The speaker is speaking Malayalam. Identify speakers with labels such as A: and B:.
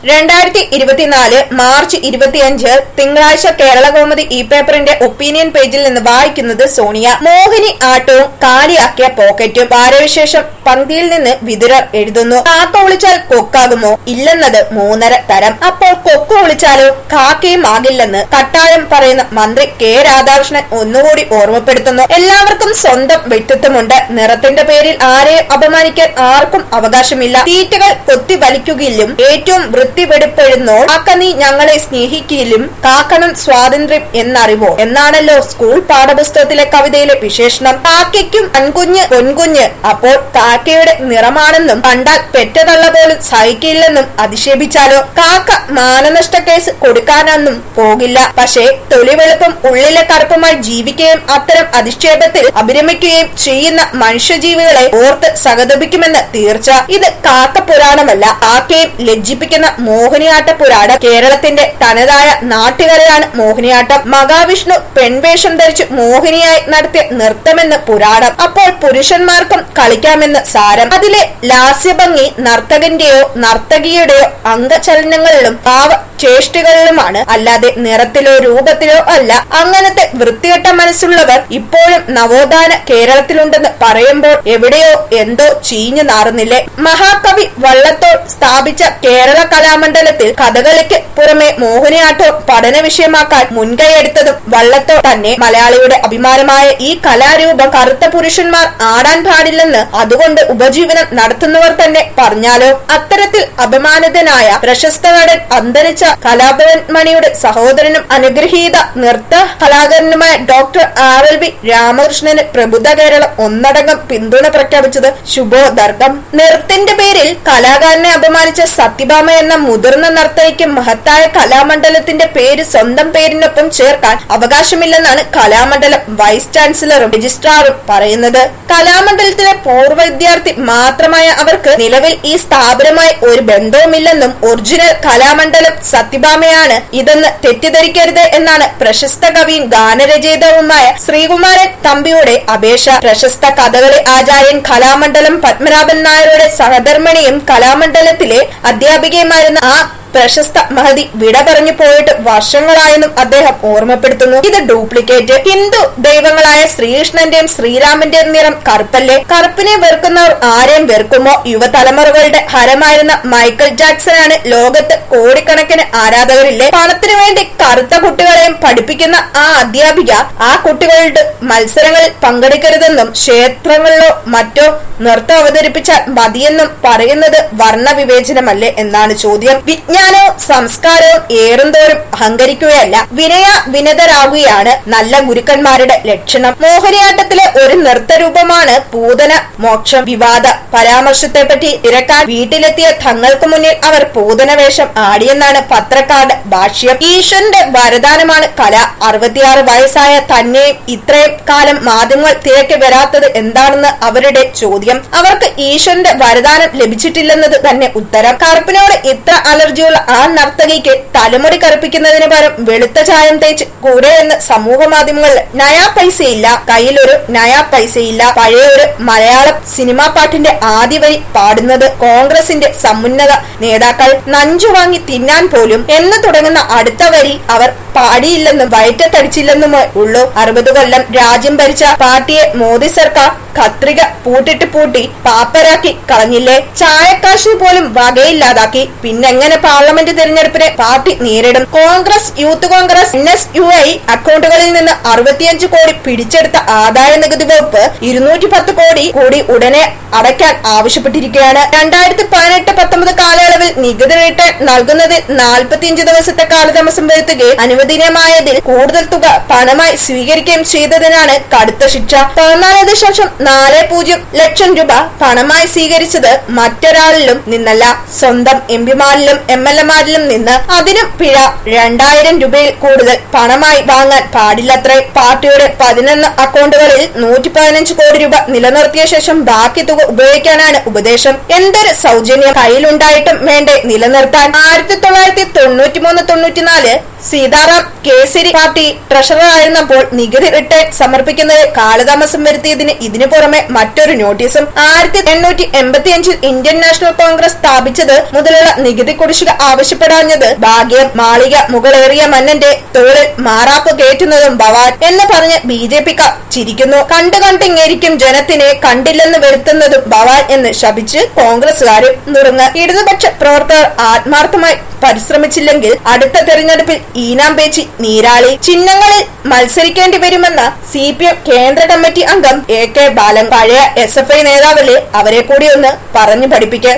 A: രണ്ടായിരത്തി ഇരുപത്തിനാല് മാർച്ച് ഇരുപത്തിയഞ്ച് തിങ്കളാഴ്ച കേരള കൗമുദി ഇ പേപ്പറിന്റെ ഒപ്പീനിയൻ പേജിൽ നിന്ന് വായിക്കുന്നത് സോണിയ മോഹിനി ആട്ടവും കാലിയാക്കിയ പോക്കറ്റും വാരവിശേഷം പങ്ക്തിയിൽ നിന്ന് വിതുരർ എഴുതുന്നു കാക്ക ഒളിച്ചാൽ കൊക്കാകുമോ ഇല്ലെന്നത് മൂന്നര തരം അപ്പോൾ കൊക്ക് ഒളിച്ചാലോ കാക്കയും ആകില്ലെന്ന് കട്ടായം പറയുന്ന മന്ത്രി കെ രാധാകൃഷ്ണൻ ഒന്നുകൂടി ഓർമ്മപ്പെടുത്തുന്നു എല്ലാവർക്കും സ്വന്തം വ്യക്തിത്വമുണ്ട് നിറത്തിന്റെ പേരിൽ ആരെയും അപമാനിക്കാൻ ആർക്കും അവകാശമില്ല തീറ്റകൾ കൊത്തി വലിക്കുകയിലും ഏറ്റവും വൃത്തിവെടുപ്പെടുന്നോൾ കാക്ക നീ ഞങ്ങളെ സ്നേഹിക്കയിലും കാക്കണം സ്വാതന്ത്ര്യം എന്നറിവോ എന്നാണല്ലോ സ്കൂൾ പാഠപുസ്തകത്തിലെ കവിതയിലെ വിശേഷണം കാക്കയ്ക്കും അൻകുഞ്ഞ് പൊൻകുഞ്ഞ് അപ്പോൾ കാക്കയുടെ നിറമാണെന്നും കണ്ടാൽ പെറ്റതള്ള പോലും സഹിക്കില്ലെന്നും അധിക്ഷേപിച്ചാലോ കാക്ക മാനനഷ്ട കേസ് കൊടുക്കാനൊന്നും പോകില്ല പക്ഷേ തൊലി വെളുപ്പും ഉള്ളിലെ കറുപ്പുമായി ജീവിക്കുകയും അത്തരം അധിക്ഷേപത്തിൽ അഭിരമിക്കുകയും ചെയ്യുന്ന മനുഷ്യജീവികളെ ഓർത്ത് സഹതപിക്കുമെന്ന് തീർച്ച ഇത് കാക്ക പുരാണമല്ല കാക്കയും ലജ്ജിപ്പിക്കുന്ന മോഹിനിയാട്ട പുരാണം കേരളത്തിന്റെ തനതായ നാട്ടുകലയാണ് മോഹിനിയാട്ടം മഹാവിഷ്ണു പെൺവേഷം ധരിച്ച് മോഹിനിയായി നടത്തിയ നൃത്തമെന്ന് പുരാണം അപ്പോൾ പുരുഷന്മാർക്കും കളിക്കാമെന്ന് സാരം അതിലെ ലാസ്യഭംഗി നർത്തകന്റെയോ നർത്തകിയുടെയോ അംഗചലനങ്ങളിലും ഭാവ ചേഷ്ടികളിലുമാണ് അല്ലാതെ നിറത്തിലോ രൂപത്തിലോ അല്ല അങ്ങനത്തെ വൃത്തികെട്ട മനസ്സുള്ളവർ ഇപ്പോഴും നവോത്ഥാന കേരളത്തിലുണ്ടെന്ന് പറയുമ്പോൾ എവിടെയോ എന്തോ ചീഞ്ഞു നാറുന്നില്ലേ മഹാകവി വള്ളത്തോൾ സ്ഥാപിച്ച കേരള കലാമണ്ഡലത്തിൽ കഥകളിക്ക് പുറമെ മോഹിനിയാട്ടവും പഠന വിഷയമാക്കാൻ മുൻകൈയെടുത്തതും വള്ളത്തോൾ തന്നെ മലയാളിയുടെ അഭിമാനമായ ഈ കലാരൂപം കറുത്ത പുരുഷന്മാർ ആടാൻ പാടില്ലെന്ന് അതുകൊണ്ട് ഉപജീവനം നടത്തുന്നവർ തന്നെ പറഞ്ഞാലോ അത്തരത്തിൽ അപമാനിതനായ പ്രശസ്ത നടൻ അന്തരിച്ച കലാഭവൻ മണിയുടെ സഹോദരനും അനുഗ്രഹീത നൃത്ത കലാകാരനുമായ ഡോക്ടർ ആർ എൽ വി രാമകൃഷ്ണന് പ്രബുദ്ധ കേരളം ഒന്നടങ്കം പിന്തുണ പ്രഖ്യാപിച്ചത് ശുഭോദർഗം നൃത്തിന്റെ പേരിൽ കലാകാരനെ അപമാനിച്ച സത്യഭാമ എന്ന മുതിർന്ന നർത്തകിക്ക് മഹത്തായ കലാമണ്ഡലത്തിന്റെ പേര് സ്വന്തം പേരിനൊപ്പം ചേർക്കാൻ അവകാശമില്ലെന്നാണ് കലാമണ്ഡലം വൈസ് ചാൻസലറും രജിസ്ട്രാറും പറയുന്നത് കലാമണ്ഡലത്തിലെ പൂർവ്വ വിദ്യാർത്ഥി മാത്രമായ അവർക്ക് നിലവിൽ ഈ സ്ഥാപനമായി ഒരു ബന്ധവുമില്ലെന്നും ഒറിജിനൽ കലാമണ്ഡലം സത്യഭാമയാണ് ഇതെന്ന് തെറ്റിദ്ധരിക്കരുത് എന്നാണ് പ്രശസ്ത കവിയും ഗാനരചയിതാവുമായ ശ്രീകുമാരൻ തമ്പിയുടെ അപേക്ഷ പ്രശസ്ത കഥകളി ആചാര്യൻ കലാമണ്ഡലം പത്മനാഭൻ നായരുടെ സഹധർമ്മിണിയും കലാമണ്ഡലത്തിലെ അധ്യാപികയുമായിരുന്ന ആ പ്രശസ്ത മഹതി വിട പറഞ്ഞു പോയിട്ട് വർഷങ്ങളായെന്നും അദ്ദേഹം ഓർമ്മപ്പെടുത്തുന്നു ഇത് ഡ്യൂപ്ലിക്കേറ്റ് ഹിന്ദു ദൈവങ്ങളായ ശ്രീകൃഷ്ണന്റെയും ശ്രീരാമന്റെയും നിറം കറുപ്പല്ലേ കറുപ്പിനെ വെറുക്കുന്നവർ ആരെയും വെറുക്കുമോ യുവതലമുറകളുടെ ഹരമായിരുന്ന മൈക്കൽ ജാക്സനാണ് ലോകത്ത് കോടിക്കണക്കിന് ആരാധകരില്ലേ പണത്തിനു വേണ്ടി കറുത്ത കുട്ടികളെയും പഠിപ്പിക്കുന്ന ആ അധ്യാപിക ആ കുട്ടികളുടെ മത്സരങ്ങളിൽ പങ്കെടുക്കരുതെന്നും ക്ഷേത്രങ്ങളിലോ മറ്റോ നൃത്തം അവതരിപ്പിച്ചാൽ മതിയെന്നും പറയുന്നത് വർണ്ണവിവേചനമല്ലേ എന്നാണ് ചോദ്യം വിജ്ഞാനവും സംസ്കാരവും ഏറുന്തോറും അഹങ്കരിക്കുകയല്ല വിനയ വിനതരാകുകയാണ് നല്ല ഗുരുക്കന്മാരുടെ ലക്ഷണം മോഹിനിയാട്ടത്തിലെ ഒരു നൃത്തരൂപമാണ് പൂതന മോക്ഷം വിവാദ പരാമർശത്തെപ്പറ്റി തിരക്കാൻ വീട്ടിലെത്തിയ തങ്ങൾക്ക് മുന്നിൽ അവർ പൂതനവേഷം ആടിയെന്നാണ് പത്രക്കാരുടെ ഭാഷ്യം ഈശ്വരന്റെ വരദാനമാണ് കല അറുപത്തിയാറ് വയസ്സായ തന്നെയും ഇത്രയും കാലം മാധ്യമങ്ങൾ തിരക്കി വരാത്തത് എന്താണെന്ന് അവരുടെ ചോദ്യം അവർക്ക് ഈശ്വരന്റെ വരദാനം ലഭിച്ചിട്ടില്ലെന്നത് തന്നെ ഉത്തരം കറുപ്പിനോട് ഇത്ര അലർജിയുള്ള ആ നർത്തകിക്ക് തലമുടി കറുപ്പിക്കുന്നതിന് പകരം വെളുത്ത ചായം തേച്ച് കൂടെ എന്ന് സമൂഹ മാധ്യമങ്ങളിൽ നയാ പൈസയില്ല കയ്യിലൊരു നയാ പൈസയില്ല പഴയ ഒരു മലയാളം സിനിമാ പാട്ടിന്റെ ആദ്യ വരി പാടുന്നത് കോൺഗ്രസിന്റെ സമുന്നത നേതാക്കൾ നഞ്ചു വാങ്ങി തിന്നാൻ പോലും എന്ന് തുടങ്ങുന്ന അടുത്ത വരി അവർ പാടിയില്ലെന്നും വയറ്റത്തടിച്ചില്ലെന്നുമേ ഉള്ളൂ അറുപത് കൊല്ലം രാജ്യം ഭരിച്ച പാർട്ടിയെ മോദി സർക്കാർ കത്രിക പൂട്ടിട്ട് പൂട്ടി പാപ്പരാക്കി കളഞ്ഞില്ലേ ചായക്കാശിന് പോലും വകയില്ലാതാക്കി പിന്നെങ്ങനെ പാർലമെന്റ് തിരഞ്ഞെടുപ്പിനെ പാർട്ടി നേരിടും Congress youth Congress N S U I അക്കൗണ്ടുകളിൽ നിന്ന് അറുപത്തിയഞ്ച് കോടി പിടിച്ചെടുത്ത ആദായ നികുതി വകുപ്പ് ഇരുന്നൂറ്റി പത്ത് കോടി കൂടി ഉടനെ അടയ്ക്കാൻ ആവശ്യപ്പെട്ടിരിക്കുകയാണ് രണ്ടായിരത്തി പതിനെട്ട് പത്തൊമ്പത് കാലയളവിൽ നികുതി റിട്ടേൺ നൽകുന്നതിൽ നാൽപ്പത്തിയഞ്ച് ദിവസത്തെ കാലതാമസം വരുത്തുകയും അനുവദനീയമായതിൽ കൂടുതൽ തുക പണമായി സ്വീകരിക്കുകയും ചെയ്തതിനാണ് കടുത്ത ശിക്ഷ പതിനാല് ദശാംശം നാല് പൂജ്യം ലക്ഷം രൂപ പണമായി സ്വീകരിച്ചത് മറ്റൊരാളിലും നിന്നല്ല സ്വന്തം എം പിമാരിലും എം എൽ എമാരിലും നിന്ന് അതിനും പിഴ രണ്ടായിരം രൂപയിൽ കൂടുതൽ പണമായി വാങ്ങാൻ പാടില്ലത്രേ പാർട്ടിയുടെ പതിനൊന്ന് അക്കൗണ്ടുകളിൽ നൂറ്റി പതിനഞ്ച് കോടി രൂപ നിലനിർത്തിയ ശേഷം ബാക്കി തുക ഉപയോഗിക്കാനാണ് ഉപദേശം എന്തൊരു സൗജന്യം കയ്യിലുണ്ടായിട്ടും വേണ്ടേ നിലനിർത്താൻ ആയിരത്തി തൊള്ളായിരത്തി തൊണ്ണൂറ്റി മൂന്ന് തൊണ്ണൂറ്റിനാല് സീതാറാം കേസരി പാർട്ടി ട്രഷററായിരുന്നപ്പോൾ നികുതി റിട്ടേൺ സമർപ്പിക്കുന്നത് കാലതാമസം വരുത്തിയതിന് ഇതിനു പുറമെ മറ്റൊരു നോട്ടീസും ആയിരത്തി എണ്ണൂറ്റി എൺപത്തിയഞ്ചിൽ ഇന്ത്യൻ നാഷണൽ കോൺഗ്രസ് സ്ഥാപിച്ചത് മുതലുള്ള നികുതി കുടിശ്ശിക ആവശ്യപ്പെടാഞ്ഞത് ഭാഗ്യം മാളിക മുകളേറിയ മന്നന്റെ തോളിൽ മാറാപ്പ് കയറ്റുന്നതും ഭവാൻ എന്ന് പറഞ്ഞ് ബി ജെ പി ചിരിക്കുന്നു കണ്ടു കണ്ടിങ്ങേരിക്കും ജനത്തിനെ കണ്ടില്ലെന്ന് വരുത്തുന്നതും ഭവാൻ എന്ന് ശപിച്ച് കോൺഗ്രസുകാരും നുറുങ്ങ് ഇടതുപക്ഷ പ്രവർത്തകർ ആത്മാർത്ഥമായി പരിശ്രമിച്ചില്ലെങ്കിൽ അടുത്ത തെരഞ്ഞെടുപ്പിൽ ഈനാം പേച്ചി നീരാളി ചിഹ്നങ്ങളിൽ മത്സരിക്കേണ്ടി വരുമെന്ന സി പി എം കേന്ദ്ര കമ്മിറ്റി അംഗം എ കെ ബാലൻ പഴയ എസ് എഫ് ഐ നേതാവല്ലേ അവരെ കൂടി ഒന്ന് പറഞ്ഞു പഠിപ്പിക്കുക